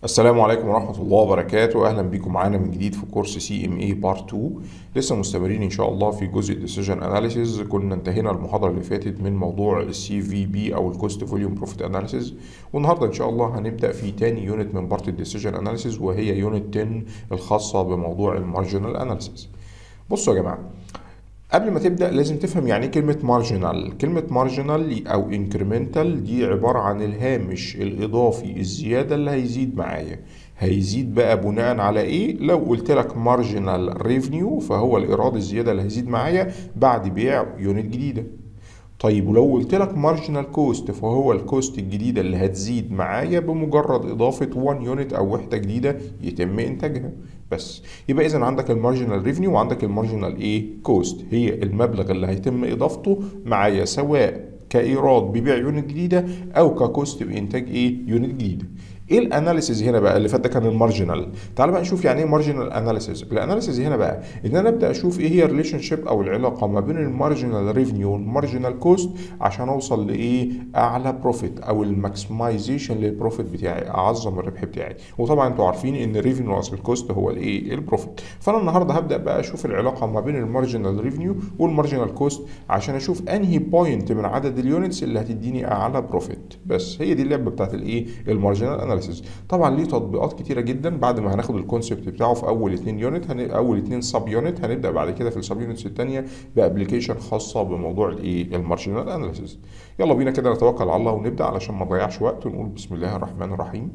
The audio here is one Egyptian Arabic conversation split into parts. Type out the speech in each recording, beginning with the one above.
السلام عليكم ورحمة الله وبركاته أهلا بيكم معانا من جديد في كورس سي ام اي بارت 2 لسه مستمرين إن شاء الله في جزء ديسيجن اناليسيز كنا انتهينا المحاضرة اللي فاتت من موضوع السي في بي أو الكوست فوليوم بروفيت اناليسيز والنهاردة إن شاء الله هنبدأ في تاني يونت من بارت الديسيجن اناليسيز وهي يونت 10 الخاصة بموضوع المارجنال اناليسيز بصوا يا جماعة قبل ما تبدا لازم تفهم يعني ايه كلمه مارجنال كلمه مارجنال او انكريمنتال دي عباره عن الهامش الاضافي الزياده اللي هيزيد معايا هيزيد بقى بناء على ايه لو قلت لك مارجنال ريفنيو فهو الايراد الزياده اللي هيزيد معايا بعد بيع يونت جديده طيب ولو قلت لك مارجنال كوست فهو الكوست الجديده اللي هتزيد معايا بمجرد اضافه 1 يونت او وحده جديده يتم انتاجها بس يبقى اذا عندك المارجنال ريفنيو وعندك المارجنال ايه كوست هي المبلغ اللي هيتم اضافته معايا سواء كايراد ببيع يونت جديده او ككوست بانتاج ايه يونت جديده ايه الاناليسيز هنا بقى اللي فات ده كان المارجنال تعال بقى نشوف يعني ايه مارجنال اناليسيز الاناليسيز هنا بقى ان انا ابدا اشوف ايه هي الريليشن شيب او العلاقه ما بين المارجنال ريفنيو والمارجنال كوست عشان اوصل لايه اعلى بروفيت او الماكسمايزيشن للبروفيت بتاعي اعظم الربح بتاعي وطبعا انتوا عارفين ان الريفنيو ناقص الكوست هو الايه البروفيت فانا النهارده هبدا بقى اشوف العلاقه ما بين المارجنال ريفنيو والمارجنال كوست عشان اشوف انهي بوينت من عدد اليونتس اللي هتديني اعلى بروفيت بس هي دي اللعبه بتاعت الايه المارجنال اناليسيز طبعا ليه تطبيقات كتيره جدا بعد ما هناخد الكونسيبت بتاعه في اول اتنين يونت هن... اول اتنين سب يونت هنبدا بعد كده في السب يونتس الثانيه بابلكيشن خاصه بموضوع الايه المارجنال اناليسيز يلا بينا كده نتوكل على الله ونبدا علشان ما نضيعش وقت ونقول بسم الله الرحمن الرحيم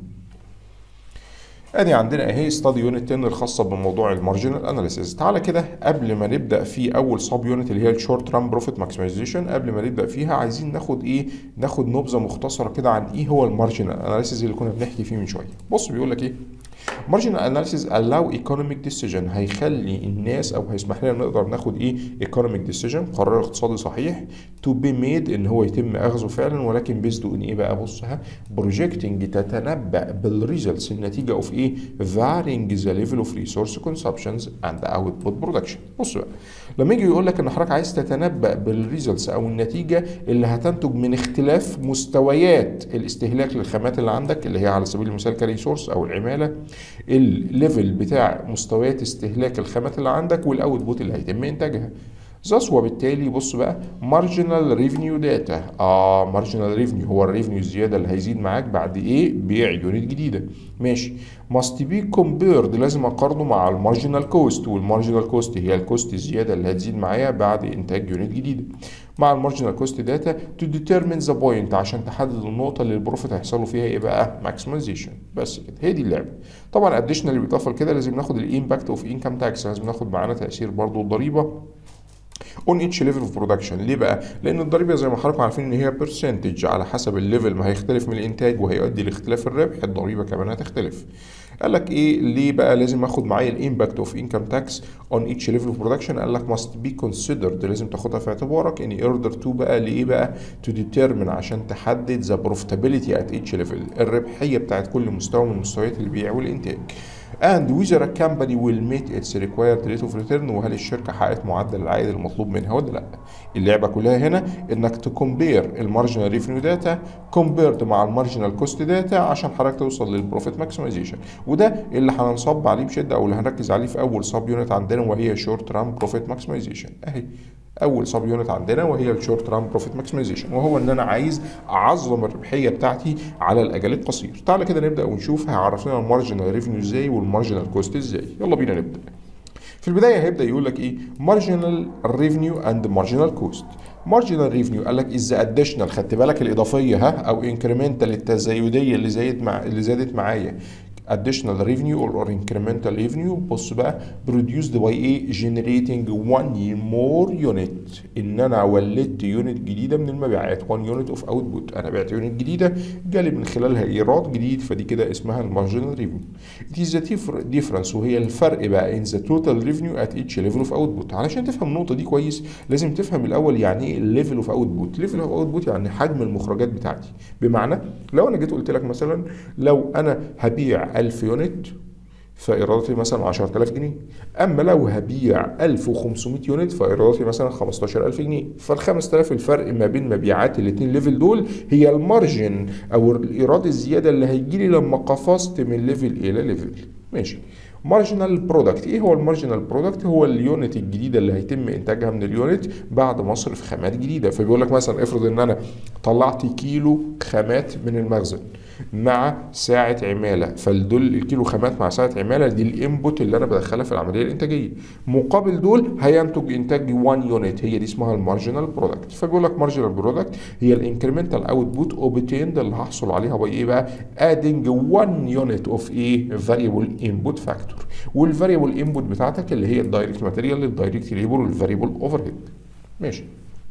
ادي عندنا اهي ستادي يونت 10 الخاصه بموضوع المارجنال اناليسيز تعالى كده قبل ما نبدا في اول سب يونت اللي هي الشورت ران بروفيت ماكسمايزيشن قبل ما نبدا فيها عايزين ناخد ايه ناخد نبذه مختصره كده عن ايه هو المارجنال اناليسيز اللي كنا بنحكي فيه من شويه بص بيقول لك ايه marginal analysis allow economic decision هيخلي الناس او هيسمح لنا نقدر ناخد ايه economic decision قرار اقتصادي صحيح to be made ان هو يتم اخذه فعلا ولكن بيزد ان ايه بقى بص ها projecting تتنبأ بالريزلتس النتيجه اوف ايه varying the level of resource consumptions and output production بص بقى لما يجي يقول لك ان حضرتك عايز تتنبأ بالريزلتس او النتيجه اللي هتنتج من اختلاف مستويات الاستهلاك للخامات اللي عندك اللي هي على سبيل المثال كريسورس او العماله الليفل بتاع مستويات استهلاك الخامات اللي عندك والاوتبوت اللي هيتم انتاجها ثus وبالتالي بص بقى مارجنال ريفينيو داتا اه مارجنال ريفينيو هو الريفينيو الزياده اللي هيزيد معاك بعد ايه بيع يونت جديده ماشي must be compared لازم اقارنه مع المارجنال كوست والمارجنال كوست هي الكوست الزياده اللي هتزيد معايا بعد انتاج يونت جديده مع المارجنال كوست داتا تو ديترمين ذا بوينت عشان تحدد النقطه اللي البروفيت هيحصل له فيها ايه بقى ماكسمايزيشن بس كده هي دي اللعبه طبعا اديشنال بالاضافه لكده لازم ناخد الامباكت اوف انكم تاكس لازم ناخد معانا تاثير برضو الضريبه اون اتش ليفل اوف برودكشن ليه بقى لان الضريبه زي ما حضراتكم عارفين ان هي برسنتج على حسب الليفل ما هيختلف من الانتاج وهيؤدي لاختلاف الربح الضريبه كمان هتختلف قال لك ايه ليه بقى لازم اخد معايا الامباكت اوف انكم تاكس اون ايتش ليفل اوف برودكشن قال لك ماست بي كونسيدرد لازم تاخدها في اعتبارك ان اوردر تو بقى لايه بقى تو ديترمين عشان تحدد ذا بروفيتابيلتي ات ايتش ليفل الربحيه بتاعت كل مستوى من مستويات البيع والانتاج and whether a company will meet its required rate of return وهل الشركه حققت معدل العائد المطلوب منها ولا لا اللعبه كلها هنا انك تكمبير المارجنال ريفينيو داتا كومبيرد مع المارجنال كوست داتا عشان حضرتك توصل للبروفيت ماكسمايزيشن وده اللي هننصب عليه بشده او اللي هنركز عليه في اول سب يونت عندنا وهي شورت ران بروفيت ماكسمايزيشن اهي اول سب يونت عندنا وهي الشورت ران بروفيت ماكسمايزيشن وهو ان انا عايز اعظم الربحيه بتاعتي على الاجل القصير تعالى كده نبدا ونشوف هيعرف لنا المارجنال ريفينيو ازاي والمارجنال كوست ازاي يلا بينا نبدا في البدايه هيبدا يقول لك ايه مارجنال ريفينيو اند مارجنال كوست مارجنال ريفينيو قال لك از اديشنال خدت بالك الاضافيه ها او انكريمنتال التزايديه اللي زادت مع اللي زادت معايا additional revenue or incremental revenue بص بقى produced by ايه generating one more unit ان انا ولدت يونت جديده من المبيعات one unit of output انا بعت يونت جديده جالي من خلالها ايراد جديد فدي كده اسمها المارجنال revenue it is the difference وهي الفرق بقى in the total revenue at each level of output علشان تفهم النقطه دي كويس لازم تفهم الاول يعني ايه الليفل اوف اوتبوت ليفل اوف اوتبوت يعني حجم المخرجات بتاعتي بمعنى لو انا جيت قلت لك مثلا لو انا هبيع 1000 يونت فايراداتي مثلا 10000 جنيه اما لو هبيع 1500 يونت فايراداتي مثلا 15000 جنيه فال 5000 الفرق ما بين مبيعات الاثنين ليفل دول هي المارجن او الايراد الزياده اللي هيجي لي لما قفزت من ليفل الى ليفل ماشي مارجنال برودكت ايه هو المارجنال برودكت هو اليونت الجديده اللي هيتم انتاجها من اليونت بعد مصرف خامات جديده فبيقول لك مثلا افرض ان انا طلعت كيلو خامات من المخزن مع ساعة عمالة فدول الكيلو خامات مع ساعة عمالة دي الانبوت اللي انا بدخلها في العملية الانتاجية مقابل دول هينتج انتاج 1 يونت هي دي اسمها المارجنال برودكت فبيقول لك مارجنال برودكت هي الانكريمنتال اوتبوت اوبتيند اللي هحصل عليها باي ايه بقى ادنج 1 يونت اوف ايه فاريبل انبوت فاكتور والفاريبل انبوت بتاعتك اللي هي الدايركت ماتيريال الدايركت ليبر والفاريبل اوفر هيد ماشي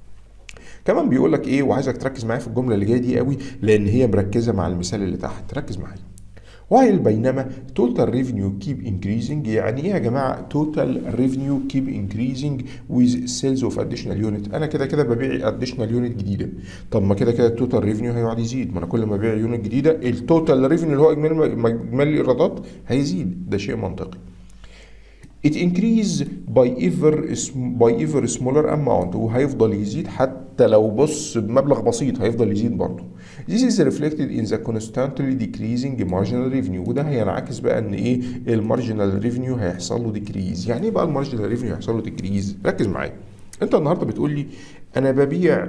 كمان بيقول لك ايه وعايزك تركز معايا في الجمله اللي جايه دي قوي لان هي مركزه مع المثال اللي تحت ركز معايا while بينما total revenue keep increasing يعني ايه يا جماعه total revenue keep increasing with sales of additional unit انا كده كده ببيع additional unit جديده طب ما كده كده total revenue هيقعد يزيد ما انا كل ما ابيع يونت جديده التوتال revenue اللي هو اجمالي اجمالي الايرادات هيزيد ده شيء منطقي it increase by ever by ever smaller amount وهيفضل يزيد حتى لو بص بمبلغ بسيط هيفضل يزيد برضه This is reflected in the constantly decreasing marginal revenue وده هينعكس بقى ان ايه المارجنال ريفينيو هيحصل له ديكريز يعني ايه بقى المارجنال ريفينيو هيحصل له ديكريز ركز معايا انت النهارده بتقول لي انا ببيع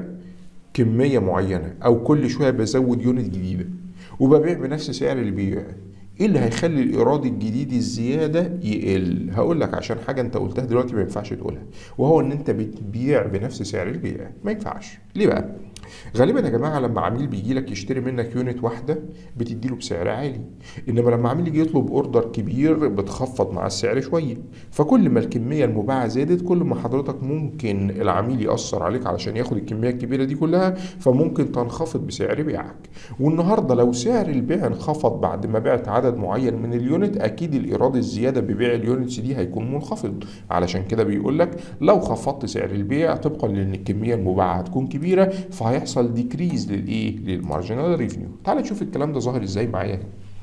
كميه معينه او كل شويه بزود يونت جديده وببيع بنفس سعر البيع ايه اللي هيخلي الايراد الجديد الزياده يقل هقول لك عشان حاجه انت قلتها دلوقتي ما ينفعش تقولها وهو ان انت بتبيع بنفس سعر البيع ما ينفعش ليه بقى غالبا يا جماعه لما عميل بيجي لك يشتري منك يونت واحده بتدي له بسعر عالي انما لما عميل يجي يطلب اوردر كبير بتخفض مع السعر شويه فكل ما الكميه المباعه زادت كل ما حضرتك ممكن العميل ياثر عليك علشان ياخد الكميه الكبيره دي كلها فممكن تنخفض بسعر بيعك والنهارده لو سعر البيع انخفض بعد ما بعت عدد معين من اليونت اكيد الايراد الزياده ببيع اليونتس دي هيكون منخفض علشان كده بيقول لك لو خفضت سعر البيع طبقا لان الكميه المباعه هتكون كبيره فهيحصل ديكريز للايه للمارجنال ريفينيو تعال نشوف الكلام ده ظاهر ازاي معايا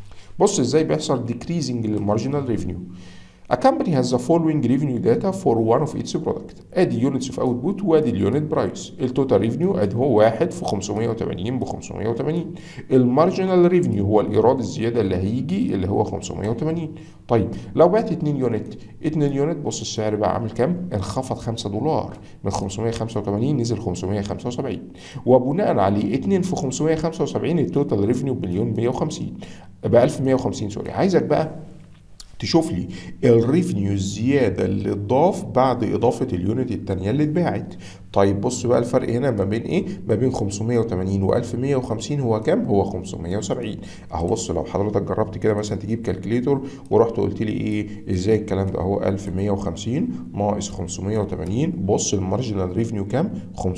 بص ازاي بيحصل ديكريزنج للمارجنال ريفينيو A company has the following revenue data for one of its product. ادي units of output وادي اليونت برايس. التوتال ريفينيو ادي هو واحد في 580 ب 580. المارجنال ريفينيو هو الايراد الزياده اللي هيجي اللي هو 580. طيب لو بعت 2 يونت 2 يونت بص السعر بقى عامل كام؟ انخفض 5 دولار من 585 نزل 575 وبناء عليه 2 في 575 التوتال ريفينيو بمليون 150 ب 1150 سوري عايزك بقى تشوف لي الريفينيو الزياده اللي اتضاف بعد اضافه اليونت الثانيه اللي اتباعت طيب بص بقى الفرق هنا ما بين ايه ما بين 580 و 1150 هو كام هو 570 اهو بص لو حضرتك جربت كده مثلا تجيب كالكليتور ورحت قلت لي ايه ازاي الكلام ده اهو 1150 ناقص 580 بص المارجنال ريفينيو كام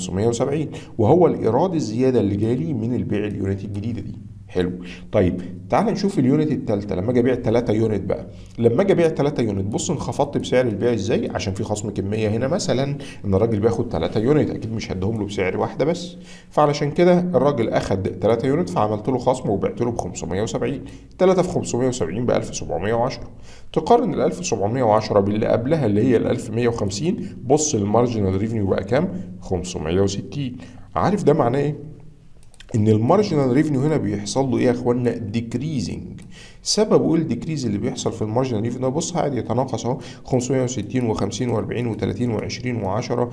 570 وهو الايراد الزياده اللي جالي من البيع اليونت الجديده دي حلو طيب تعال نشوف اليونت الثالثه لما اجي ابيع 3 يونت بقى لما اجي ابيع 3 يونت بص انخفضت بسعر البيع ازاي عشان في خصم كميه هنا مثلا ان الراجل بياخد 3 يونت اكيد مش هديهم له بسعر واحده بس فعلشان كده الراجل اخد 3 يونت فعملت له خصم وبعت له ب 570 3 في 570 ب 1710 تقارن ال 1710 باللي قبلها اللي هي ال 1150 بص المارجنال ريفينيو بقى كام 560 عارف ده معناه ايه ان المارجنال ريفينيو هنا بيحصل له ايه يا اخوانا ديكريزنج سببه ايه الديكريز اللي بيحصل في المارجنال ريفينيو بص قاعد يتناقص اهو 560 و50 و40 و30 و20 و10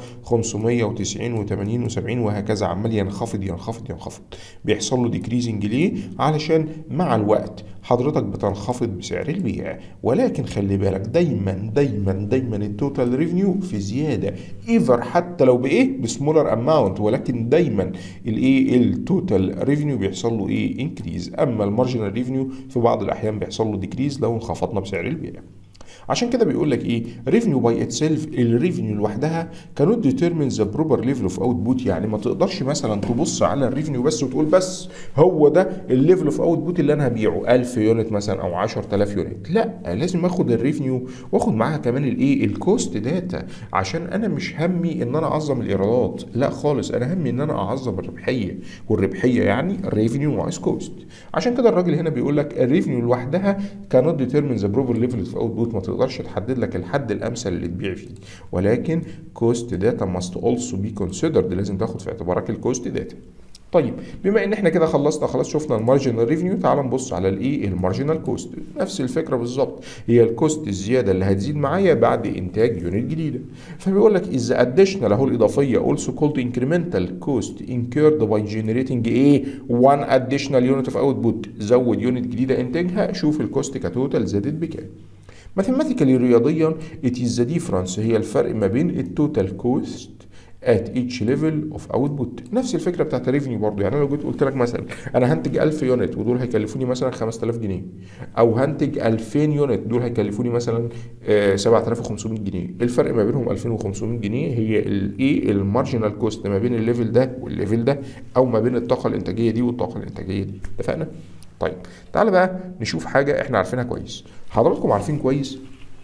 590 و80 و70 وهكذا عمال ينخفض ينخفض ينخفض بيحصل له ديكريزنج ليه علشان مع الوقت حضرتك بتنخفض بسعر البيع ولكن خلي بالك دايما دايما دايما التوتال ريفينيو في زياده ايفر حتى لو بايه بسمولر اماونت ولكن دايما الايه التوتال ريفينيو بيحصل له ايه انكريز اما المارجنال ريفينيو في بعض الاحيان بيحصل له ديكريز لو انخفضنا بسعر البيع عشان كده بيقول لك ايه ريفينيو باي اتسيلف الريفينيو لوحدها كانوت ديترمين ذا بروبر ليفل اوف اوتبوت يعني ما تقدرش مثلا تبص على الريفينيو بس وتقول بس هو ده الليفل اوف اوتبوت اللي انا هبيعه 1000 يونت مثلا او 10000 يونت لا لازم اخد الريفينيو واخد معاها كمان الايه الكوست داتا عشان انا مش همي ان انا اعظم الايرادات لا خالص انا همي ان انا اعظم الربحيه والربحيه يعني ريفينيو ناقص كوست عشان كده الراجل هنا بيقول لك الريفينيو لوحدها كانوت ديترمين ذا بروبر ليفل اوف اوتبوت ما تقدرش تحدد لك الحد الامثل اللي تبيع فيه ولكن كوست داتا ماست اولسو بي كونسيدرد لازم تاخد في اعتبارك الكوست داتا طيب بما ان احنا كده خلصنا خلاص شفنا المارجنال ريفينيو تعال نبص على الايه المارجنال كوست نفس الفكره بالظبط هي الكوست الزياده اللي هتزيد معايا بعد انتاج يونت جديده فبيقول لك از اديشنال اهو الاضافيه also called incremental cost incurred by generating ايه one additional unit of output زود يونت جديده انتاجها شوف الكوست كتوتال زادت بكام ماثيماتيكالي رياضيا it is the difference هي الفرق ما بين التوتال كوست at each level of output نفس الفكره بتاعت الريفينيو برضه يعني انا لو جيت قلت لك مثلا انا هنتج 1000 يونت ودول هيكلفوني مثلا 5000 جنيه او هنتج 2000 يونت دول هيكلفوني مثلا آه 7500 جنيه الفرق ما بينهم 2500 جنيه هي الايه المارجنال كوست ما بين الليفل ده والليفل ده او ما بين الطاقه الانتاجيه دي والطاقه الانتاجيه دي اتفقنا طيب تعالى بقى نشوف حاجه احنا عارفينها كويس حضراتكم عارفين كويس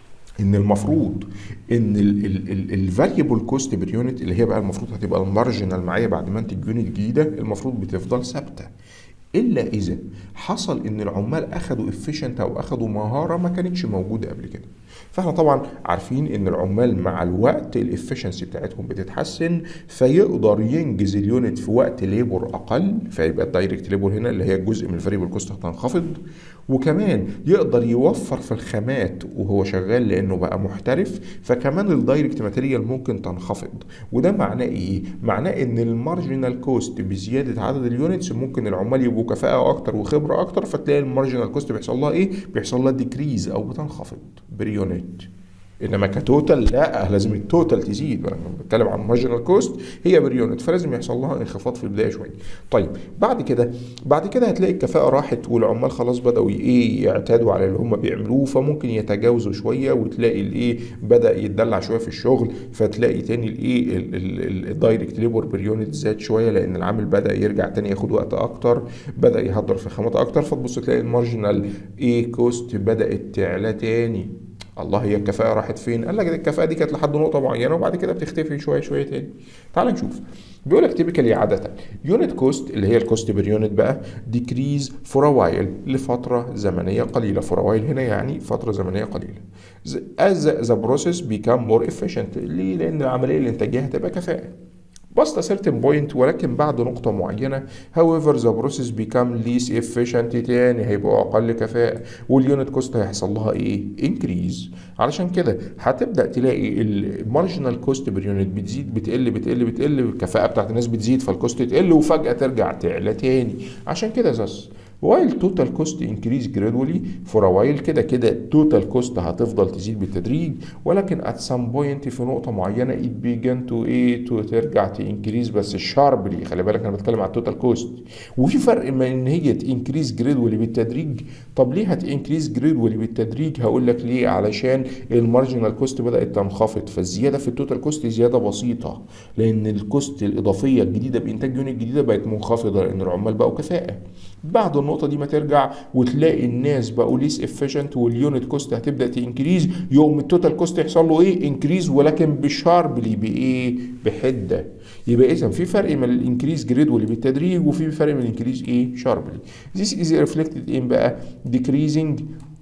ان المفروض ان الفاريبل كوست بير يونت اللي هي بقى المفروض هتبقى المارجنال معايا بعد ما انتج يونت جديده المفروض بتفضل ثابته الا اذا حصل ان العمال اخدوا افيشنت او اخدوا مهاره ما كانتش موجوده قبل كده فاحنا طبعا عارفين ان العمال مع الوقت الافشنسي بتاعتهم بتتحسن فيقدر ينجز اليونت في وقت ليبر اقل فيبقى الدايركت ليبر هنا اللي هي جزء من الفاريبل كوست هتنخفض وكمان يقدر يوفر في الخامات وهو شغال لانه بقى محترف فكمان الدايركت ماتيريال ممكن تنخفض وده معناه ايه معناه ان المارجنال كوست بزياده عدد اليونتس ممكن العمال يبقوا كفاءه اكتر وخبره اكتر فتلاقي المارجنال كوست بيحصل لها ايه بيحصل لها ديكريز او بتنخفض بريونت انما كتوتال لا لازم التوتال تزيد انا بتكلم عن مارجنال كوست هي بريونت فلازم يحصل لها انخفاض في البدايه شويه طيب بعد كده بعد كده هتلاقي الكفاءه راحت والعمال خلاص بداوا ايه يعتادوا على اللي هم بيعملوه فممكن يتجاوزوا شويه وتلاقي الايه بدا يتدلع شويه في الشغل فتلاقي تاني الايه الدايركت ليبر بريونت زاد شويه لان العامل بدا يرجع تاني ياخد وقت اكتر بدا يهدر في خامات اكتر فتبص تلاقي المارجنال ايه كوست بدات تعلى تاني الله هي الكفاءة راحت فين؟ قال لك الكفاءة دي كانت لحد نقطة معينة وبعد كده بتختفي شوية شوية تاني. تعال نشوف. بيقول لك تيبيكالي عادة يونت كوست اللي هي الكوست بير يونت بقى ديكريز فور وايل لفترة زمنية قليلة فور وايل هنا يعني فترة زمنية قليلة. as the process become more efficient ليه؟ لأن العملية الإنتاجية هتبقى كفاءة. past a certain point ولكن بعد نقطة معينة however the process become less efficient تاني هيبقوا أقل كفاءة واليونت كوست هيحصل لها إيه؟ increase علشان كده هتبدأ تلاقي المارجنال كوست بير يونت بتزيد بتقل بتقل بتقل الكفاءة بتاعت الناس بتزيد فالكوست تقل وفجأة ترجع تعلى تاني عشان كده زس while total cost increase gradually for a while كده كده total cost هتفضل تزيد بالتدريج ولكن at some point في نقطة معينة it began to ايه to ترجع ت increase بس sharply خلي بالك انا بتكلم على التوتال كوست وفي فرق ما ان هي ت increase gradually بالتدريج طب ليه هت increase gradually بالتدريج هقول لك ليه علشان المارجنال كوست بدأت تنخفض فالزيادة في التوتال كوست زيادة بسيطة لان الكوست الإضافية الجديدة بإنتاج يونت جديدة بقت منخفضة لأن العمال بقوا كفاءة بعد النقطة دي ما ترجع وتلاقي الناس بقوا ليس افيشنت واليونت كوست هتبدا تنكريز يوم التوتال كوست يحصل له ايه انكريز ولكن بشاربلي بايه بحده يبقى اذا في فرق من الانكريز جريدولي بالتدريج وفي فرق من الانكريز ايه شاربلي This is reflected in بقى decreasing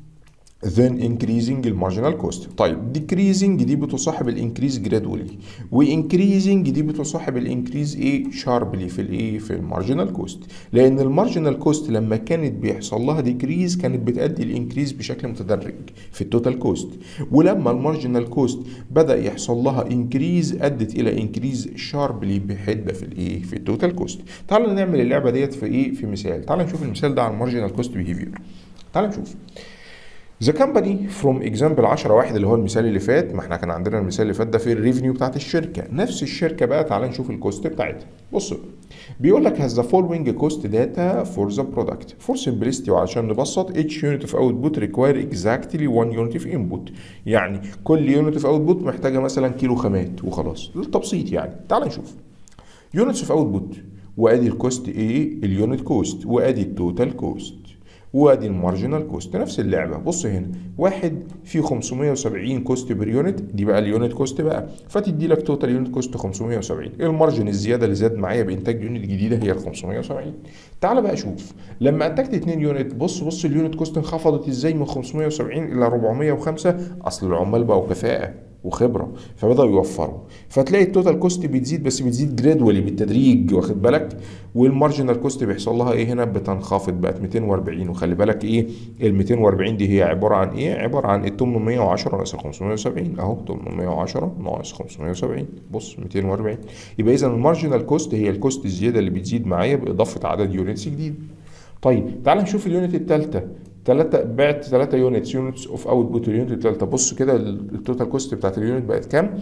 then increasing المارجنال كوست طيب decreasing دي بتصاحب الانكريز gradually وانكريزنج دي بتصاحب الانكريز ايه شاربلي في الايه في المارجنال كوست لان المارجنال كوست لما كانت بيحصل لها ديكريز كانت بتؤدي الانكريز بشكل متدرج في التوتال كوست ولما المارجنال كوست بدا يحصل لها انكريز ادت الى انكريز شاربلي بحده في الايه في التوتال كوست تعالوا نعمل اللعبه ديت في ايه في مثال تعالوا نشوف المثال ده على المارجنال كوست بيهيفير تعالوا نشوف ذا كمباني فروم اكزامبل 10 واحد اللي هو المثال اللي فات ما احنا كان عندنا المثال اللي فات ده في الريفينيو بتاعت الشركه نفس الشركه بقى تعال نشوف الكوست بتاعتها بص بيقول لك has the following cost data for the product for simplicity وعشان نبسط each unit of output require exactly one unit of input يعني كل unit of output محتاجه مثلا كيلو خامات وخلاص ده التبسيط يعني تعال نشوف units of output وادي الكوست ايه اليونت كوست وادي التوتال كوست وادي المارجنال كوست نفس اللعبه بص هنا واحد في 570 كوست بير يونت دي بقى اليونت كوست بقى فتدي لك توتال يونت كوست 570 المارجن الزياده اللي زاد معايا بانتاج يونت جديده هي ال 570 تعال بقى شوف لما انتجت 2 يونت بص بص اليونت كوست انخفضت ازاي من 570 الى 405 اصل العمال بقوا كفاءه وخبره فبداوا يوفروا فتلاقي التوتال كوست بتزيد بس بتزيد جرادولي بالتدريج واخد بالك والمارجنال كوست بيحصل لها ايه هنا بتنخفض بقت 240 وخلي بالك ايه ال 240 دي هي عباره عن ايه عباره عن ال 810 ناقص 570 اهو 810 ناقص 570 بص 240 يبقى اذا المارجنال كوست هي الكوست الزياده اللي بتزيد معايا باضافه عدد يونتس جديد طيب تعال نشوف اليونت الثالثه ثلاثة بعت 3 يونتس يونتس اوف اوت بوت اليونت الثالثه بص كده التوتال كوست بتاعت اليونت بقت كام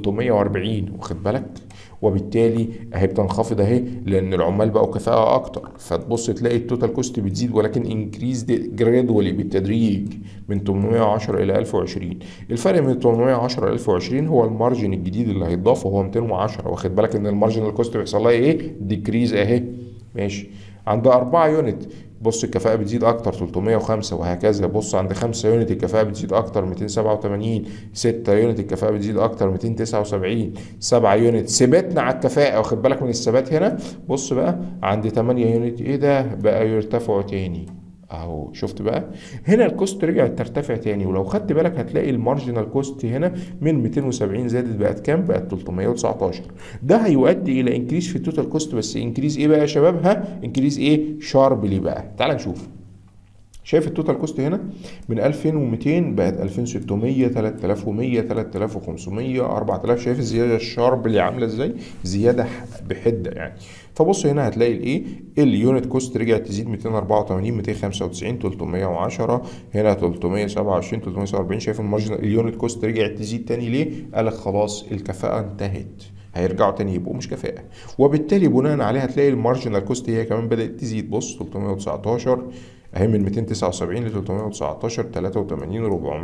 340 واخد بالك وبالتالي اهي بتنخفض اهي لان العمال بقوا كفاءه اكتر فتبص تلاقي التوتال كوست بتزيد ولكن انكريز جرادولي بالتدريج من 810 الى 1020 الفرق من 810 ل 1020 هو المارجن الجديد اللي هيتضاف وهو 210 واخد بالك ان المارجنال كوست بيحصل لها ايه ديكريز اهي ماشي عند 4 يونت بص الكفاءة بتزيد أكتر 305 وهكذا بص عند 5 يونت الكفاءة بتزيد أكتر 287 6 يونت الكفاءة بتزيد أكتر 279 7 يونت ثبتنا على الكفاءة واخد بالك من الثبات هنا بص بقى عند 8 يونت إيه ده بقى يرتفعوا تاني اهو شفت بقى هنا الكوست رجعت ترتفع تاني ولو خدت بالك هتلاقي المارجنال كوست هنا من 270 زادت بقت كام بقت 319 ده هيؤدي الى انكريز في التوتال كوست بس انكريز ايه بقى يا شباب ها انكريز ايه شاربلي بقى تعال نشوف شايف التوتال كوست هنا من 2200 بقت 2600 3100 3500 4000 شايف الزياده الشارب اللي عامله ازاي زياده بحده يعني فبص هنا هتلاقي الايه اليونت كوست رجعت تزيد 284 295 310 هنا 327 347 شايف المارجن اليونت كوست رجعت تزيد تاني ليه قال لك خلاص الكفاءه انتهت هيرجعوا تاني يبقوا مش كفاءه وبالتالي بناء عليها هتلاقي المارجنال كوست هي كمان بدات تزيد بص 319 اهي من 279 ل 319 83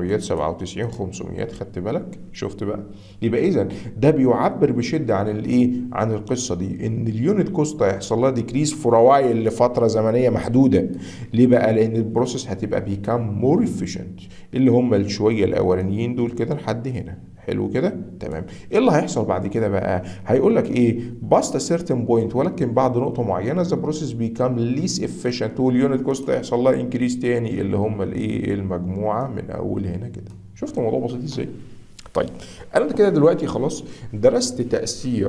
497 500 خدت بالك شفت بقى يبقى اذا ده بيعبر بشده عن الايه عن القصه دي ان اليونت كوست هيحصل لها ديكريز في روايل لفتره زمنيه محدوده ليه بقى لان البروسيس هتبقى بيكام مور افيشنت اللي هم الشويه الاولانيين دول كده لحد هنا حلو كده تمام ايه اللي هيحصل بعد كده بقى هيقول لك ايه باست سيرتن بوينت ولكن بعد نقطه معينه ذا بروسيس بيكام ليس افيشنت واليونت كوست هيحصل لها انكريز تاني اللي هم الايه المجموعه من اول هنا كده شفت الموضوع بسيط ازاي طيب انا كده دلوقتي خلاص درست تاثير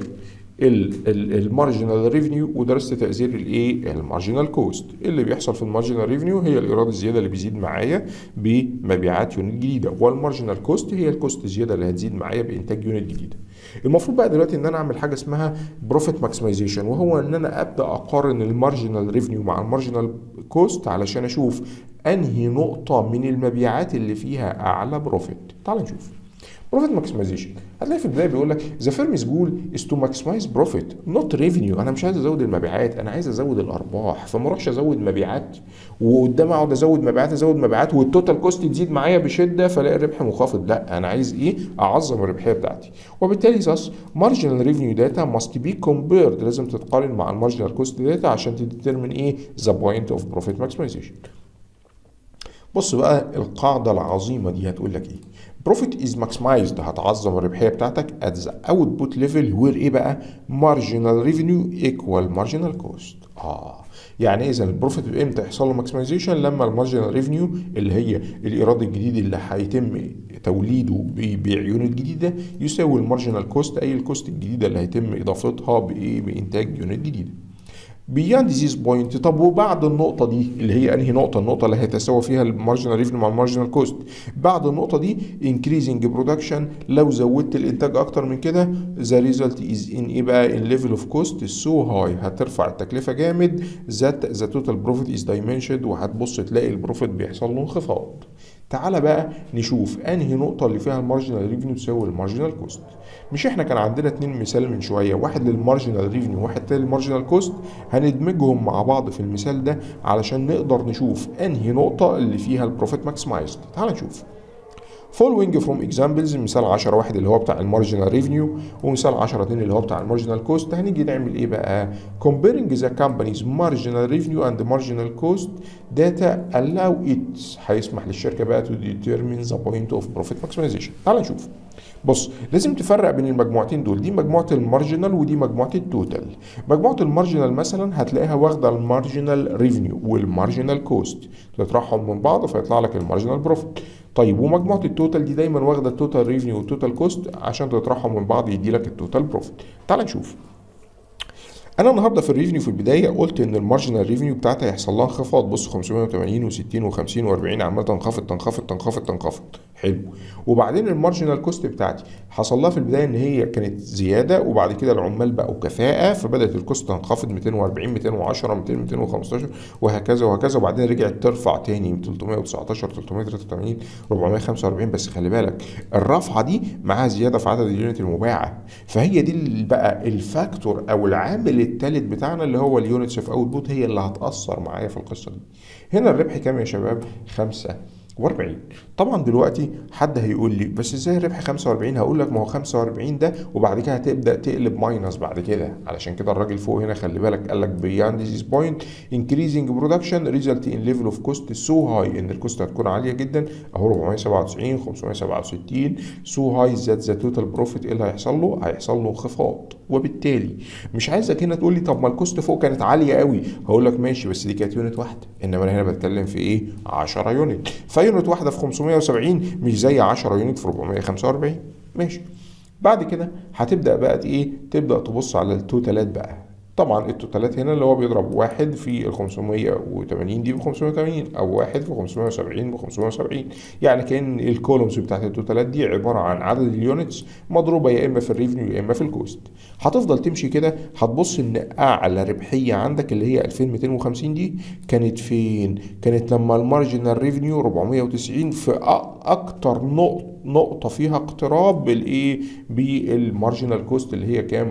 المارجنال ريفينيو ودرست تاثير الايه المارجنال كوست اللي بيحصل في المارجنال ريفينيو هي الايراد الزياده اللي بيزيد معايا بمبيعات يونت جديده والمارجنال كوست هي الكوست الزياده اللي هتزيد معايا بانتاج يونت جديده المفروض بقى دلوقتي ان انا اعمل حاجه اسمها بروفيت ماكسمايزيشن وهو ان انا ابدا اقارن المارجنال ريفينيو مع المارجنال كوست علشان اشوف انهي نقطه من المبيعات اللي فيها اعلى بروفيت تعال نشوف بروفيت ماكسمايزيشن هتلاقي في البدايه بيقول لك ذا فيرمز جول از تو ماكسمايز بروفيت نوت ريفينيو انا مش عايز ازود المبيعات انا عايز ازود الارباح فما اروحش ازود مبيعات وقدام اقعد ازود مبيعات ازود مبيعات والتوتال كوست تزيد معايا بشده فالاقي الربح منخفض لا انا عايز ايه اعظم الربحيه بتاعتي وبالتالي ثاس مارجنال ريفينيو داتا ماست بي كومبيرد لازم تتقارن مع المارجنال كوست داتا عشان تديترمن ايه ذا بوينت اوف بروفيت ماكسمايزيشن بص بقى القاعده العظيمه دي هتقول لك ايه بروفيت از ماكسمايزد هتعظم الربحيه بتاعتك ات ذا اوتبوت ليفل وير ايه بقى مارجنال ريفينيو ايكوال مارجنال كوست اه يعني اذا البروفيت امتى يحصل له ماكسمايزيشن لما المارجنال ريفينيو اللي هي الايراد الجديد اللي هيتم توليده ببيع يونت جديده يساوي المارجنال كوست اي الكوست الجديده اللي هيتم اضافتها بايه بانتاج يونت جديده بياند ذيس بوينت طب وبعد النقطه دي اللي هي انهي نقطه النقطه اللي هيتساوى فيها المارجنال ريفينيو مع المارجنال كوست بعد النقطه دي انكريزنج برودكشن لو زودت الانتاج اكتر من كده ذا ريزلت از ان ايه بقى ان ليفل اوف كوست سو هاي هترفع التكلفه جامد ذات ذا توتال بروفيت از دايمنشد وهتبص تلاقي البروفيت بيحصل له انخفاض تعالى بقى نشوف انهي نقطة اللي فيها المارجنال ريفينيو تساوي المارجنال كوست مش احنا كان عندنا اتنين مثال من شوية واحد للمارجنال ريفينيو وواحد تاني للمارجنال كوست هندمجهم مع بعض في المثال ده علشان نقدر نشوف انهي نقطة اللي فيها البروفيت ماكسمايزد تعالى نشوف following from examples مثال 10 واحد اللي هو بتاع المارجنال ريفينيو ومثال 10 2 اللي هو بتاع المارجنال كوست هنيجي نعمل ايه بقى comparing the company's marginal revenue and marginal cost data allow it هيسمح للشركه بقى to determine the point of profit maximization تعال نشوف بص لازم تفرق بين المجموعتين دول دي مجموعه المارجنال ودي مجموعه التوتال مجموعه المارجنال مثلا هتلاقيها واخده المارجنال ريفينيو والمارجنال كوست تطرحهم من بعض فيطلع لك المارجنال بروفيت طيب ومجموعه التوتال دي دايما واخده التوتال ريفينيو والتوتال كوست عشان تطرحهم من بعض يدي لك التوتال بروفيت تعال نشوف انا النهارده في الريفينيو في البدايه قلت ان المارجنال ريفينيو بتاعتها هيحصل لها انخفاض بص 580 و60 و50 و40 عماله تنخفض تنخفض تنخفض تنخفض حلو وبعدين المارجنال كوست بتاعتي حصل لها في البدايه ان هي كانت زياده وبعد كده العمال بقوا كفاءه فبدات الكوست تنخفض 240 210 200 215 وهكذا وهكذا وبعدين رجعت ترفع تاني 319 383 445 بس خلي بالك الرفعه دي معاها زياده في عدد اليونت المباعه فهي دي اللي بقى الفاكتور او العامل الثالث بتاعنا اللي هو اليونتس اوف اوتبوت هي اللي هتاثر معايا في القصه دي هنا الربح كام يا شباب 5 و40 طبعا دلوقتي حد هيقول لي بس ازاي الربح 45 هقول لك ما هو 45 ده وبعد كده هتبدا تقلب ماينس بعد كده علشان كده الراجل فوق هنا خلي بالك قال لك beyond this point increasing production result in level of cost so high ان الكوست هتكون عاليه جدا اهو 497 567 so high that the total profit ايه اللي هيحصل له هيحصل له انخفاض وبالتالي مش عايزك هنا تقول لي طب ما الكوست فوق كانت عاليه قوي هقول لك ماشي بس دي كانت يونت واحده انما انا هنا بتكلم في ايه 10 يونت فيونت واحده في 570 مش زي 10 يونت في 445 ماشي بعد كده هتبدا بقى ايه تبدا تبص على التوتالات بقى طبعا التوتالات هنا اللي هو بيضرب واحد في ال 580 دي ب 580 او واحد في 570 ب 570 يعني كان الكولومز بتاعت التوتالات دي عباره عن عدد اليونتس مضروبه يا اما في الريفنيو يا اما في الكوست هتفضل تمشي كده هتبص ان اعلى ربحيه عندك اللي هي 2250 دي كانت فين كانت لما المارجنال ريفنيو 490 في اكتر نقطه نقطة فيها اقتراب بالايه بالمارجنال كوست اللي هي كام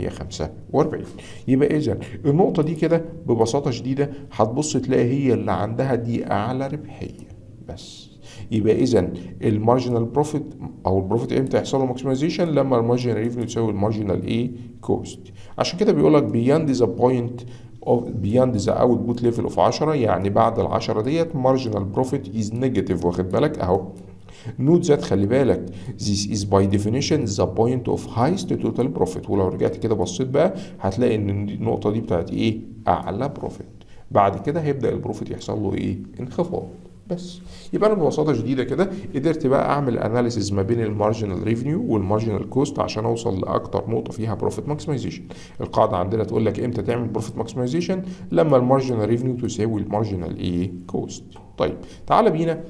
445 يبقى اذا النقطة دي كده ببساطة شديدة هتبص تلاقي هي اللي عندها دي اعلى ربحية بس يبقى اذا المارجنال بروفيت او البروفيت امتى يحصل له ماكسمايزيشن لما المارجنال ريفينيو تساوي المارجنال ايه كوست عشان كده بيقول لك بياند ذا بوينت of beyond the output level of 10 يعني بعد ال 10 ديت marginal profit is negative واخد بالك اهو نوت ذات خلي بالك this is by definition the point of highest total profit ولو رجعت كده بصيت بقى هتلاقي ان النقطة دي بتاعت ايه اعلى بروفيت بعد كده هيبدأ البروفيت يحصل له ايه انخفاض بس يبقى انا ببساطه شديده كده قدرت بقى اعمل اناليسيز ما بين المارجنال ريفينيو والمارجنال كوست عشان اوصل لاكتر نقطه فيها بروفيت ماكسمايزيشن القاعده عندنا تقول لك امتى تعمل بروفيت ماكسمايزيشن لما المارجنال ريفينيو تساوي المارجنال ايه كوست طيب تعالى بينا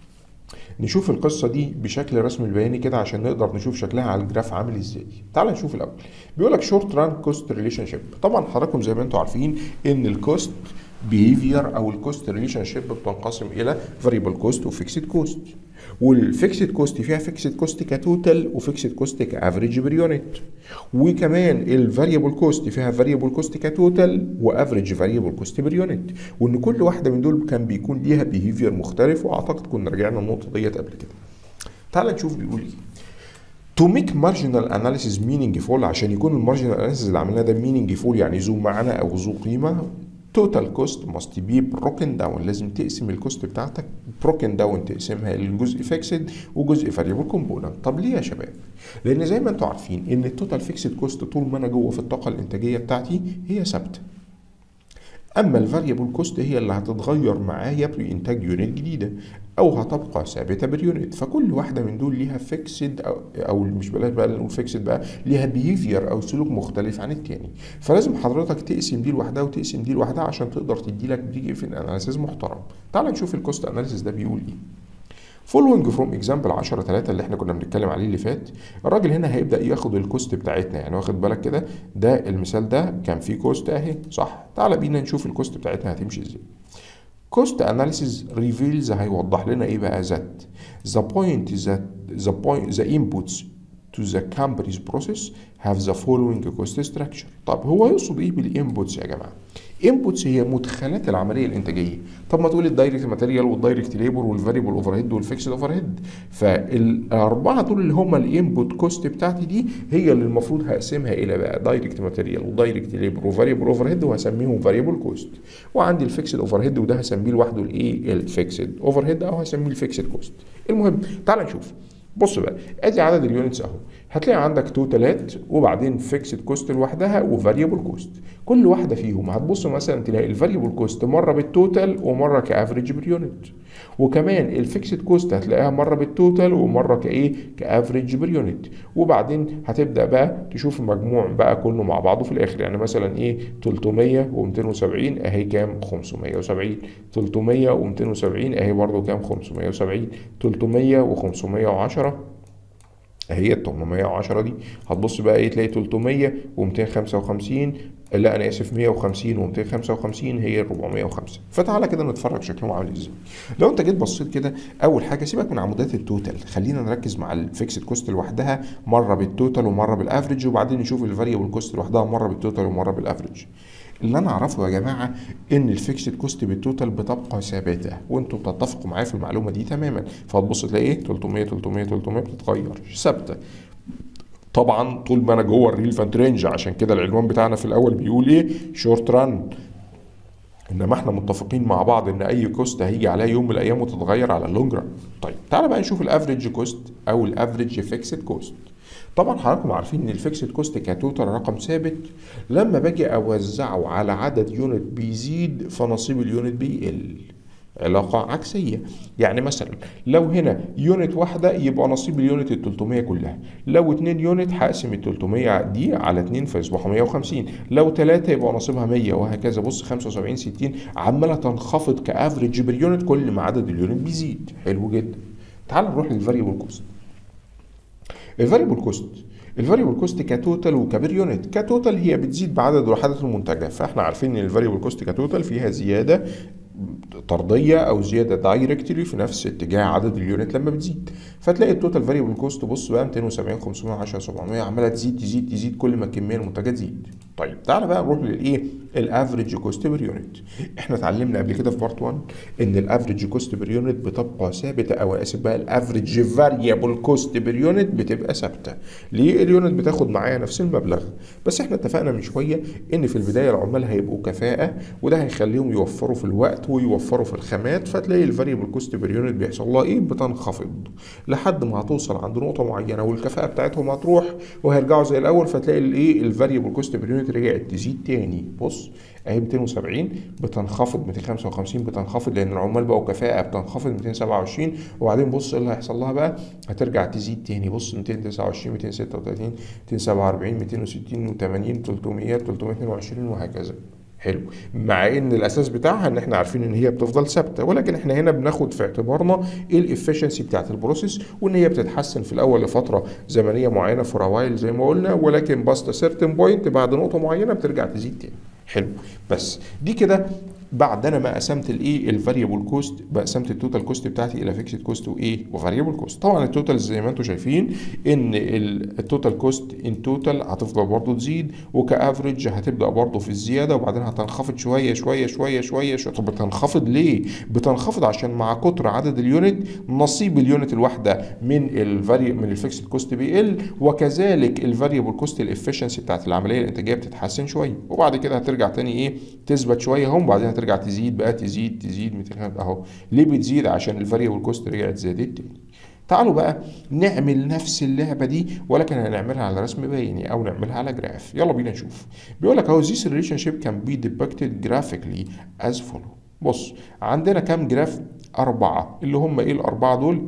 نشوف القصة دي بشكل رسمي البياني كده عشان نقدر نشوف شكلها على الجراف عامل ازاي. تعال نشوف الأول. بيقول لك شورت ران كوست ريليشن شيب. طبعا حضراتكم زي ما انتم عارفين ان الكوست بيهيفير او الكوست ريليشن شيب بتنقسم الى فاريبل كوست وفيكسد كوست. والفيكسد كوست فيها فيكسد كوست كتوتال وفيكسد كوست كافريج بير يونت وكمان الفاريبل كوست فيها فاريبل كوست كتوتال وافريج فاريبل كوست بير يونت وان كل واحده من دول كان بيكون ليها بيهيفير مختلف واعتقد كنا رجعنا النقطه ديت قبل كده تعال نشوف بيقول ايه To make marginal analysis meaningful عشان يكون المارجنال اناليسيس اللي عملناه ده meaningful يعني ذو معنى او ذو قيمه total cost must be broken down لازم تقسم الكوست بتاعتك broken down تقسمها لجزء فيكسد وجزء فاريبل كومبوننت طب ليه يا شباب لان زي ما انتم عارفين ان التوتال فيكسد كوست طول ما انا جوه في الطاقه الانتاجيه بتاعتي هي ثابته اما الفاريبل كوست هي اللي هتتغير معايا بانتاج يونت جديده او هتبقى ثابته باليونت فكل واحده من دول ليها فيكسد أو, او مش بلاش بقى نقول فيكسد بقى ليها بيهيفير او سلوك مختلف عن التاني فلازم حضرتك تقسم دي لوحدها وتقسم دي لوحدها عشان تقدر تدي لك بريك في اناليسيز محترم تعال نشوف الكوست اناليسيز ده بيقول ايه فولوينج فروم اكزامبل 10 3 اللي احنا كنا بنتكلم عليه اللي فات الراجل هنا هيبدا ياخد الكوست بتاعتنا يعني واخد بالك كده ده المثال ده كان فيه كوست اهي صح تعال بينا نشوف الكوست بتاعتنا هتمشي ازاي cost analysis reveals هيوضح لنا ايه بقى ذات the point that the point the inputs to the company's process have the following cost structure طب هو يقصد ايه بالانبوتس يا جماعه انبوتس هي مدخلات العمليه الانتاجيه طب ما تقول الدايركت ماتيريال والدايركت ليبر والفاريبل اوفر هيد والفيكسد اوفر هيد فالاربعه دول اللي هم الانبوت كوست بتاعتي دي هي اللي المفروض هقسمها الى بقى دايركت ماتيريال ودايركت ليبر وفاريبل اوفر هيد وهسميهم فاريبل كوست وعندي الفيكسد اوفر هيد وده هسميه لوحده الايه الفيكسد اوفر هيد او هسميه الفيكسد كوست المهم تعال نشوف بص بقى ادي عدد اليونتس اهو هتلاقي عندك توتالات وبعدين فيكسد كوست لوحدها وفاريبل كوست كل واحده فيهم هتبص مثلا تلاقي الفاريبل كوست مره بالتوتال ومره كافريج بير يونت وكمان الفيكسد كوست هتلاقيها مره بالتوتال ومره كايه كافريج بير يونت وبعدين هتبدا بقى تشوف المجموع بقى كله مع بعضه في الاخر يعني مثلا ايه 300 و270 اهي كام 570 300 و270 اهي برضه كام 570 300 و510 هي ال 810 دي هتبص بقى ايه تلاقي 300 و255 لا انا اسف 150 و255 هي ال 405 فتعالى كده نتفرج شكلهم عامل ازاي لو انت جيت بصيت كده اول حاجه سيبك من عمودات التوتال خلينا نركز مع الفيكسد كوست لوحدها مره بالتوتال ومره بالافريج وبعدين نشوف الفاريبل كوست لوحدها مره بالتوتال ومره بالافريج اللي انا اعرفه يا جماعه ان الفيكسد كوست بالتوتال بتبقى ثابته وانتم بتتفقوا معايا في المعلومه دي تماما فهتبص تلاقي ايه 300 300 300 بتتغير ثابته طبعا طول ما انا جوه الريلفانت رينج عشان كده العنوان بتاعنا في الاول بيقول ايه شورت ران انما احنا متفقين مع بعض ان اي كوست هيجي عليها يوم من الايام وتتغير على اللونج ران طيب تعالى بقى نشوف الافريج كوست او الافريج فيكسد كوست طبعا حضراتكم عارفين ان الفيكسد كوست كتوتال رقم ثابت لما باجي اوزعه على عدد يونت بيزيد فنصيب اليونت بيقل علاقة عكسية يعني مثلا لو هنا يونت واحدة يبقى نصيب اليونت ال 300 كلها لو 2 يونت هقسم ال 300 دي على 2 فيصبحوا 150 لو 3 يبقى نصيبها 100 وهكذا بص 75 60 عمالة تنخفض كافريج بير يونت كل ما عدد اليونت بيزيد حلو جدا تعال نروح للفاريبل كوست الفاريبل كوست الفاريبل كوست كتوتال وكبير يونت كتوتال هي بتزيد بعدد الوحدات المنتجه فاحنا عارفين ان الفاريبل كوست كتوتال فيها زياده طرديه او زياده دايركتلي في نفس اتجاه عدد اليونت لما بتزيد فتلاقي التوتال فاريبل كوست بص بقى 270 510 700 عماله تزيد تزيد تزيد كل ما الكميه المنتجه تزيد طيب تعالى بقى نروح للايه الافريج كوست بير يونت احنا اتعلمنا قبل كده في بارت 1 ان الافريج كوست بير يونت بتبقى ثابته او اسف بقى الافريج فاريبل كوست بير يونت بتبقى ثابته ليه اليونت بتاخد معايا نفس المبلغ بس احنا اتفقنا من شويه ان في البدايه العمال هيبقوا كفاءه وده هيخليهم يوفروا في الوقت ويوفروا في الخامات فتلاقي الفاريبل كوست بير يونت بيحصل لها ايه بتنخفض لحد ما هتوصل عند نقطه معينه والكفاءه بتاعتهم هتروح وهيرجعوا زي الاول فتلاقي الايه الفاريبل كوست بير يونت رجعت تزيد تاني بص اهي 270 بتنخفض 255 بتنخفض لان العمال بقوا كفاءه بتنخفض 227 وبعدين بص ايه اللي هيحصل لها بقى هترجع تزيد تاني بص 229 236 247 260 و80 300 322 وهكذا حلو مع ان الاساس بتاعها ان احنا عارفين ان هي بتفضل ثابته ولكن احنا هنا بناخد في اعتبارنا الافشنسي بتاعت البروسيس وان هي بتتحسن في الاول لفتره زمنيه معينه فور وايل زي ما قلنا ولكن باست سيرتن بوينت بعد نقطه معينه بترجع تزيد تاني حلو بس دي كده بعد انا ما قسمت الايه الفاريبل كوست قسمت التوتال كوست بتاعتي الى فيكسد كوست وايه وفاريبل كوست طبعا التوتال زي ما انتم شايفين ان التوتال كوست ان توتال هتفضل برضه تزيد وكافريج هتبدا برضه في الزياده وبعدين هتنخفض شويه شويه شويه شويه شويه طب بتنخفض ليه بتنخفض عشان مع كتر عدد اليونت نصيب اليونت الواحده من الفاري من الفيكسد كوست بيقل وكذلك الفاريبل كوست الافشنسي بتاعت العمليه الانتاجيه بتتحسن شويه وبعد كده هترجع تاني ايه تثبت شويه هم وبعدين هترجع تزيد بقى تزيد تزيد 200 اهو ليه بتزيد عشان الفاريبل كوست رجعت زادت تاني تعالوا بقى نعمل نفس اللعبة دي ولكن هنعملها على رسم بياني أو نعملها على جراف يلا بينا نشوف بيقول لك أهو this relationship can be depicted graphically as follow بص عندنا كام جراف أربعة اللي هم إيه الأربعة دول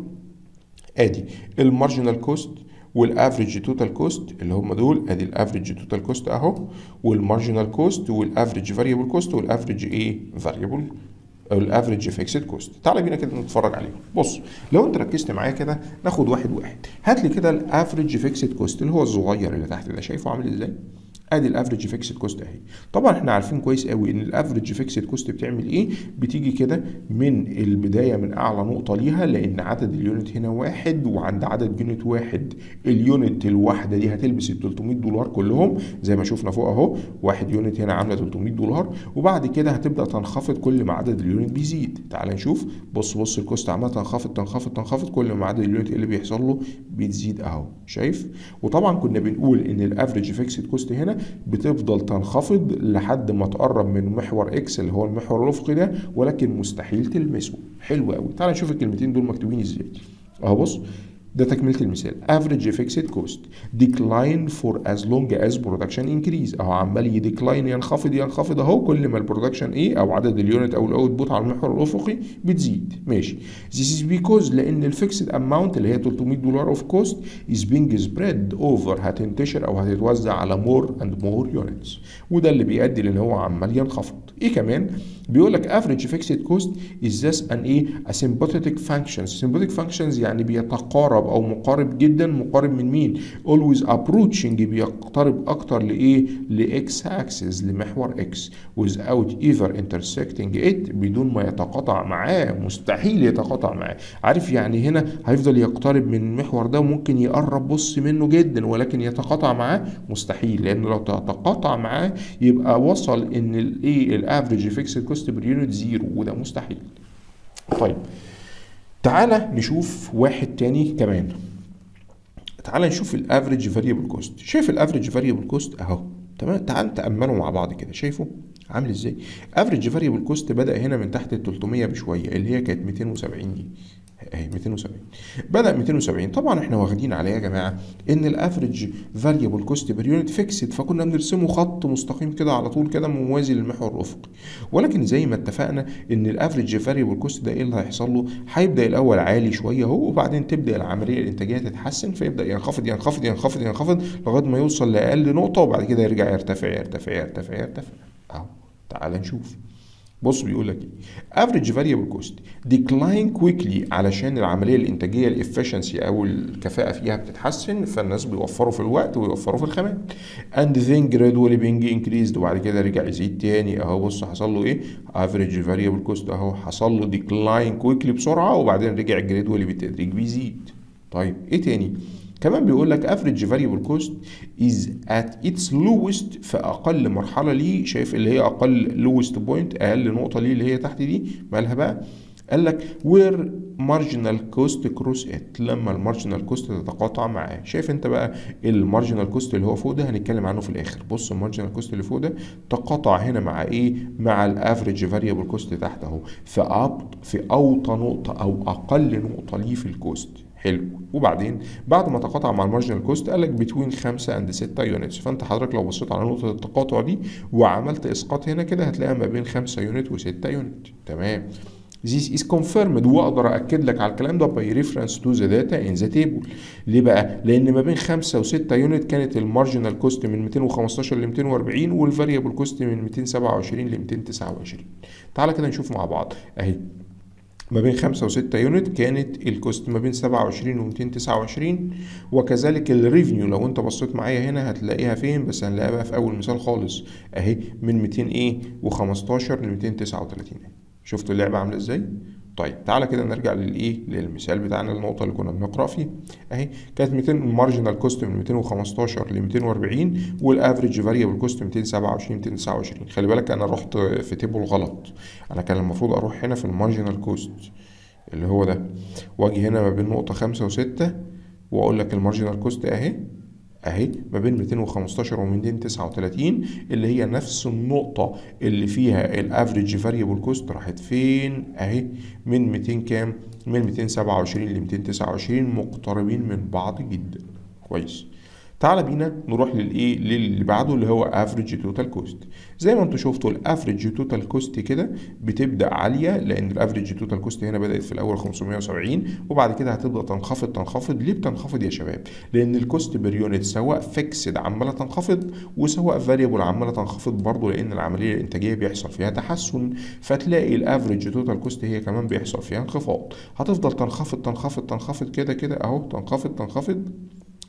آدي المارجنال كوست والافريج توتال كوست اللي هم دول ادي الافريج توتال كوست اهو والمارجنال كوست والافريج فاريبل كوست والافريج ايه فاريبل او الافريج فيكسد كوست تعالى بينا كده نتفرج عليهم بص لو انت ركزت معايا كده ناخد واحد واحد هات لي كده الافريج فيكسد كوست اللي هو الصغير اللي تحت ده شايفه عامل ازاي ادي الافريج فيكسد كوست اهي طبعا احنا عارفين كويس قوي ان الافريج فيكسد كوست بتعمل ايه بتيجي كده من البدايه من اعلى نقطه ليها لان عدد اليونت هنا واحد وعند عدد يونت واحد اليونت الواحده دي هتلبس ال 300 دولار كلهم زي ما شفنا فوق اهو واحد يونت هنا عامله 300 دولار وبعد كده هتبدا تنخفض كل ما عدد اليونت بيزيد تعال نشوف بص بص الكوست عماله تنخفض تنخفض تنخفض كل ما عدد اليونت اللي بيحصل له بتزيد اهو شايف وطبعا كنا بنقول ان الافريج فيكسد كوست هنا بتفضل تنخفض لحد ما تقرب من محور اكس اللي هو المحور الافقي ده ولكن مستحيل تلمسه حلو قوي تعال نشوف الكلمتين دول مكتوبين ازاي اهو بص ده تكملة المثال average fixed cost decline for as long as production increase اهو عمال يديكلاين ينخفض ينخفض اهو كل ما البرودكشن ايه او عدد اليونت او الاوتبوت على المحور الافقي بتزيد ماشي this is because لان الفيكسد اماونت اللي هي 300 دولار اوف كوست is being spread over هتنتشر او هتتوزع على more and more units وده اللي بيؤدي لان هو عمال ينخفض ايه كمان بيقول لك average fixed cost is this an ايه a sympathetic functions sympathetic functions يعني بيتقارب او مقارب جدا مقارب من مين always approaching بيقترب اكتر لايه لاكس اكسس لمحور اكس without ever intersecting it بدون ما يتقاطع معاه مستحيل يتقاطع معاه عارف يعني هنا هيفضل يقترب من المحور ده وممكن يقرب بص منه جدا ولكن يتقاطع معاه مستحيل لان لو تتقاطع معاه يبقى وصل ان الايه الافريج فيكسد كوست بير يونت زيرو وده مستحيل طيب تعالى نشوف واحد تاني كمان تعالى نشوف الافريج فاريبل كوست شايف الافريج فاريبل كوست اهو تمام تعال نتامله مع بعض كده شايفه عامل ازاي افريج فاريبل كوست بدا هنا من تحت ال 300 بشويه اللي هي كانت 270 دي اهي 270 بدا 270 طبعا احنا واخدين عليه يا جماعه ان الافريج فاريبل كوست بير يونت فيكسد فكنا بنرسمه خط مستقيم كده على طول كده موازي للمحور الافقي ولكن زي ما اتفقنا ان الافريج فاريبل كوست ده ايه اللي هيحصل له هيبدا الاول عالي شويه اهو وبعدين تبدا العمليه الانتاجيه تتحسن فيبدا ينخفض ينخفض ينخفض ينخفض لغايه ما يوصل لاقل نقطه وبعد كده يرجع يرتفع يرتفع يرتفع يرتفع اهو تعال نشوف بص بيقول لك ايه average variable cost decline quickly علشان العمليه الانتاجيه الافشنسي او الكفاءه فيها بتتحسن فالناس بيوفروا في الوقت ويوفروا في الخامات and then gradually being increased وبعد كده رجع يزيد تاني اهو بص حصل له ايه average variable cost اهو حصل له decline quickly بسرعه وبعدين رجع gradually بالتدريج بيزيد طيب ايه تاني كمان بيقول لك average variable cost is at its lowest في اقل مرحله ليه شايف اللي هي اقل lowest point اقل نقطه ليه اللي هي تحت دي مالها بقى قال لك where marginal cost cross it لما المارجنال كوست تتقاطع معاه شايف انت بقى المارجنال كوست اللي هو فوق ده هنتكلم عنه في الاخر بص المارجنال كوست اللي فوق ده تقاطع هنا مع ايه مع الافريج فاريبل كوست تحت اهو في أبط في اوطى نقطه او اقل نقطه ليه في الكوست حلو وبعدين بعد ما تقاطع مع المارجنال كوست قال لك بتوين 5 اند 6 يونتس فانت حضرتك لو بصيت على نقطه التقاطع دي وعملت اسقاط هنا كده هتلاقيها ما بين 5 يونت و6 يونت تمام This is confirmed واقدر اكد لك على الكلام ده باي ريفرنس تو ذا داتا ان ذا تيبل ليه بقى؟ لان ما بين 5 و6 يونت كانت المارجنال كوست من 215 ل 240 والفاريبل كوست من 227 ل 229 تعالى كده نشوف مع بعض اهي ما بين 5 و6 يونت كانت الكوست ما بين 27 و 229 وكذلك الريفنيو لو انت بصيت معايا هنا هتلاقيها فين بس هنلاقيها بقى في اول مثال خالص اهي من 200 ايه و15 ل 239 شفتوا اللعبه عامله ازاي طيب تعالى كده نرجع للايه للمثال بتاعنا النقطه اللي كنا بنقرا فيها اهي كانت 200 المارجنال كوست من 215 ل 240 والافريج فاريبل كوست 227 229 خلي بالك انا رحت في تيبل غلط انا كان المفروض اروح هنا في المارجنال كوست اللي هو ده واجي هنا ما بين نقطه 5 و6 واقول لك المارجنال كوست اهي اهي ما بين 215 و 239 اللي هي نفس النقطة اللي فيها الافريج فاريبل كوست راحت فين اهي من 200 كام من 227 ل 229 مقتربين من بعض جدا كويس تعال بينا نروح للايه للي بعده اللي هو افريج توتال كوست زي ما انتم شفتوا الافريج توتال كوست كده بتبدا عاليه لان الافريج توتال كوست هنا بدات في الاول 570 وبعد كده هتبدا تنخفض تنخفض ليه بتنخفض يا شباب لان الكوست بير يونت سواء فيكسد عماله تنخفض وسواء فاريبل عماله تنخفض برضه لان العمليه الانتاجيه بيحصل فيها تحسن فتلاقي الافريج توتال كوست هي كمان بيحصل فيها انخفاض هتفضل تنخفض تنخفض تنخفض كده كده اهو تنخفض تنخفض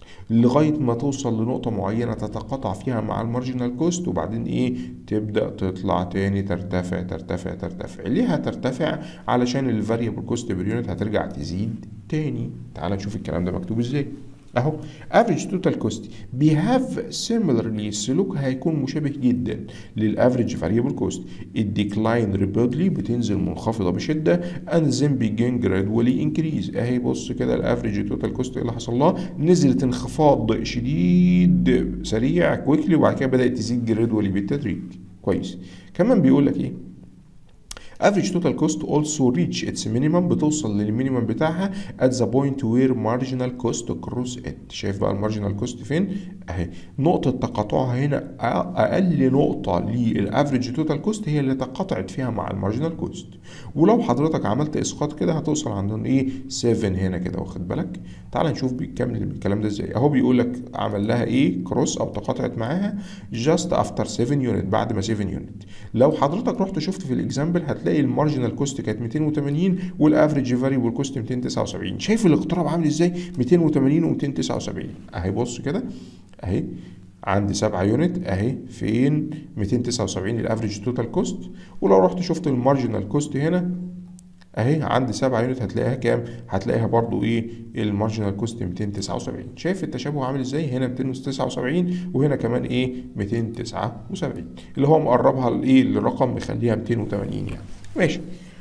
لغايه ما توصل لنقطه معينه تتقاطع فيها مع المارجنال كوست وبعدين ايه تبدا تطلع تاني ترتفع ترتفع ترتفع ليه هترتفع علشان الفاريبل كوست بير يونت هترجع تزيد تاني تعال نشوف الكلام ده مكتوب ازاي اهو افريج توتال كوست بيهاف سيميلرلي السلوك هيكون مشابه جدا للافريج فاريبل كوست الديكلاين ريبيدلي بتنزل منخفضه بشده اند ذن بيجين جرادولي انكريز اهي بص كده الافريج توتال كوست اللي حصل لها نزلت انخفاض شديد سريع كويكلي وبعد كده بدات تزيد جرادولي بالتدريج كويس كمان بيقول لك ايه average total cost also reach its minimum بتوصل للمينيمم بتاعها at the point where marginal cost cross it شايف بقى المارجنال كوست فين اهي نقطة تقاطعها هنا اقل نقطة للافريج توتال كوست هي اللي تقاطعت فيها مع المارجنال كوست ولو حضرتك عملت اسقاط كده هتوصل عند ايه 7 هنا كده واخد بالك تعال نشوف بيكمل الكلام ده ازاي اهو بيقول لك عمل لها ايه كروس او تقاطعت معاها just after 7 يونت بعد ما 7 يونت لو حضرتك رحت شفت في الاكزامبل هتلاقي المارجنال كوست كانت 280 والافريج فاريبل كوست 279 شايف الاقتراب عامل ازاي 280 و279 اهي بص كده اهي عندي 7 يونت اهي فين 279 الافريج توتال كوست ولو رحت شفت المارجنال كوست هنا اهي عندي 7 يونت هتلاقيها كام هتلاقيها برضو ايه المارجنال كوست 279 شايف التشابه عامل ازاي هنا 279 وهنا كمان ايه 279 اللي هو مقربها لايه للرقم مخليها 280 يعني ماشي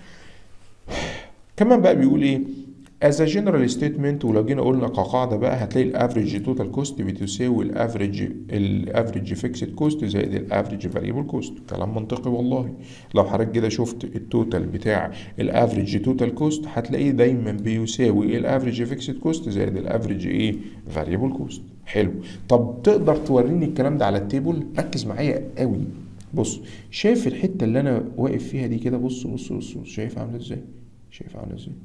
كمان بقى بيقول ايه as a general statement ولو جينا قلنا كقاعدة بقى هتلاقي الافريج توتال كوست بتساوي الافريج الافريج فيكسد كوست زائد الافريج فاريبل كوست كلام منطقي والله لو حضرتك كده شفت التوتال بتاع الافريج توتال كوست هتلاقيه دايما بيساوي الافريج فيكسد كوست زائد الافريج ايه فاريبل كوست حلو طب تقدر توريني الكلام ده على التيبل ركز معايا قوي بص شايف الحته اللي انا واقف فيها دي كده بص بص بص, بص شايف عامله ازاي شايف عامله ازاي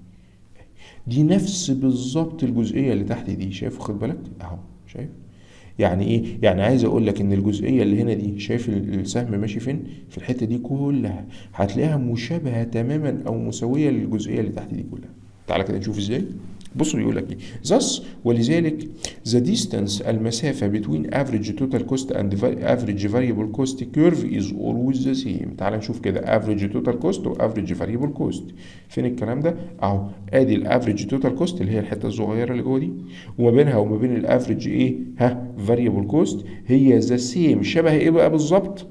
دي نفس بالظبط الجزئيه اللي تحت دي شايف خد بالك اهو شايف يعني ايه يعني عايز اقول لك ان الجزئيه اللي هنا دي شايف السهم ماشي فين في الحته دي كلها هتلاقيها مشابهه تماما او مساويه للجزئيه اللي تحت دي كلها تعالى كده نشوف ازاي بصوا بيقول لك ايه thus ولذلك the distance المسافة between average total cost and average variable cost curve is always the same تعال نشوف كده average total cost و average variable cost فين الكلام ده اهو ادي الافريج توتال كوست اللي هي الحته الصغيره اللي جوه دي وما بينها وما بين الافريج ايه ها variable كوست هي ذا سيم شبه ايه بقى بالظبط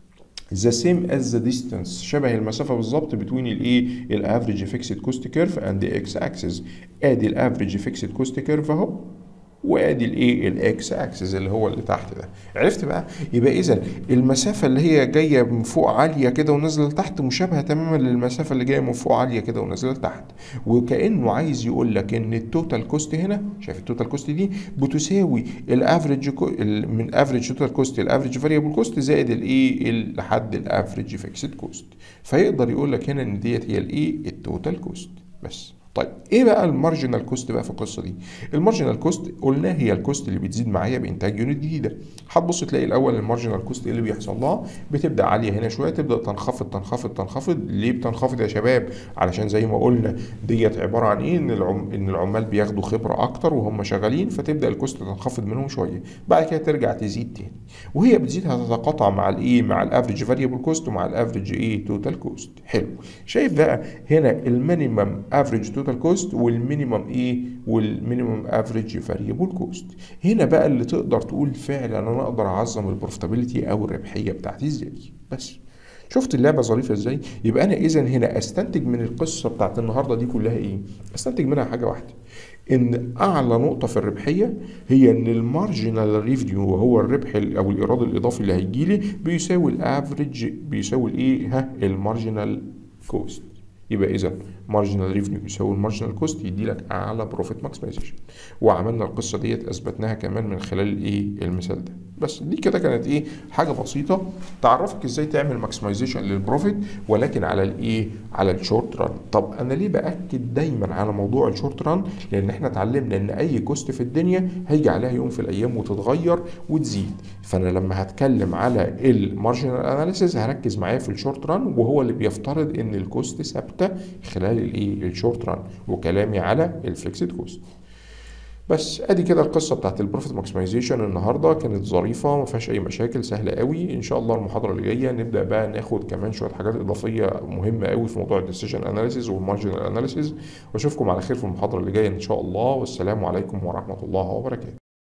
the same as the distance شبه المسافة بالظبط between الايه الافريج فيكسد كوست كيرف and the x axis ادي الافريج فيكسد كوست كيرف اهو وادي الايه الاكس اكسس اللي هو اللي تحت ده عرفت بقى يبقى اذا المسافه اللي هي جايه من فوق عاليه كده ونازله لتحت مشابهه تماما للمسافه اللي جايه من فوق عاليه كده ونازله لتحت وكانه عايز يقول لك ان التوتال كوست هنا شايف التوتال كوست دي بتساوي الافريج من افريج توتال كوست الافريج فاريبل كوست زائد الايه لحد الافريج فيكسد كوست فيقدر يقول لك هنا ان ديت هي الايه التوتال كوست بس طيب ايه بقى المارجنال كوست بقى في القصه دي المارجنال كوست قلنا هي الكوست اللي بتزيد معايا بانتاج يونت جديده هتبص تلاقي الاول المارجنال كوست ايه اللي بيحصل لها بتبدا عاليه هنا شويه تبدا تنخفض تنخفض تنخفض ليه بتنخفض يا شباب علشان زي ما قلنا ديت عباره عن ايه ان العم... ان العمال بياخدوا خبره اكتر وهم شغالين فتبدا الكوست تنخفض منهم شويه بعد كده ترجع تزيد تاني وهي بتزيد هتتقاطع مع الايه مع الافريج فاريبل كوست ومع الافريج ايه توتال كوست حلو شايف بقى هنا المينيمم افريج توتال كوست والمينيمم ايه والمينيمم افريج فاريبل كوست هنا بقى اللي تقدر تقول فعلا انا اقدر اعظم البروفيتابيلتي او الربحيه بتاعتي ازاي بس شفت اللعبه ظريفه ازاي يبقى انا اذا هنا استنتج من القصه بتاعت النهارده دي كلها ايه استنتج منها حاجه واحده ان اعلى نقطه في الربحيه هي ان المارجنال ريفينيو وهو الربح او الايراد الاضافي اللي هيجي لي بيساوي الافريج بيساوي الايه ها المارجنال كوست يبقى اذا مارجنال ريفينيو يساوي المارجنال كوست يدي لك اعلى بروفيت ماكسمايزيشن وعملنا القصه ديت اثبتناها كمان من خلال الايه المثال ده بس دي كده كانت ايه حاجه بسيطه تعرفك ازاي تعمل ماكسمايزيشن للبروفيت ولكن على الايه على الشورت ران طب انا ليه باكد دايما على موضوع الشورت ران لان احنا اتعلمنا ان اي كوست في الدنيا هيجي عليها يوم في الايام وتتغير وتزيد فانا لما هتكلم على المارجنال اناليسيز هركز معايا في الشورت ران وهو اللي بيفترض ان الكوست ثابته خلال الايه الشورت ران وكلامي على الفيكسد كوست بس ادي كده القصه بتاعت البروفيت ماكسمايزيشن النهارده كانت ظريفه ما فيهاش اي مشاكل سهله قوي ان شاء الله المحاضره اللي جايه نبدا بقى ناخد كمان شويه حاجات اضافيه مهمه قوي في موضوع الديسيجن اناليسيز والمارجنال اناليسيز واشوفكم على خير في المحاضره اللي جايه ان شاء الله والسلام عليكم ورحمه الله وبركاته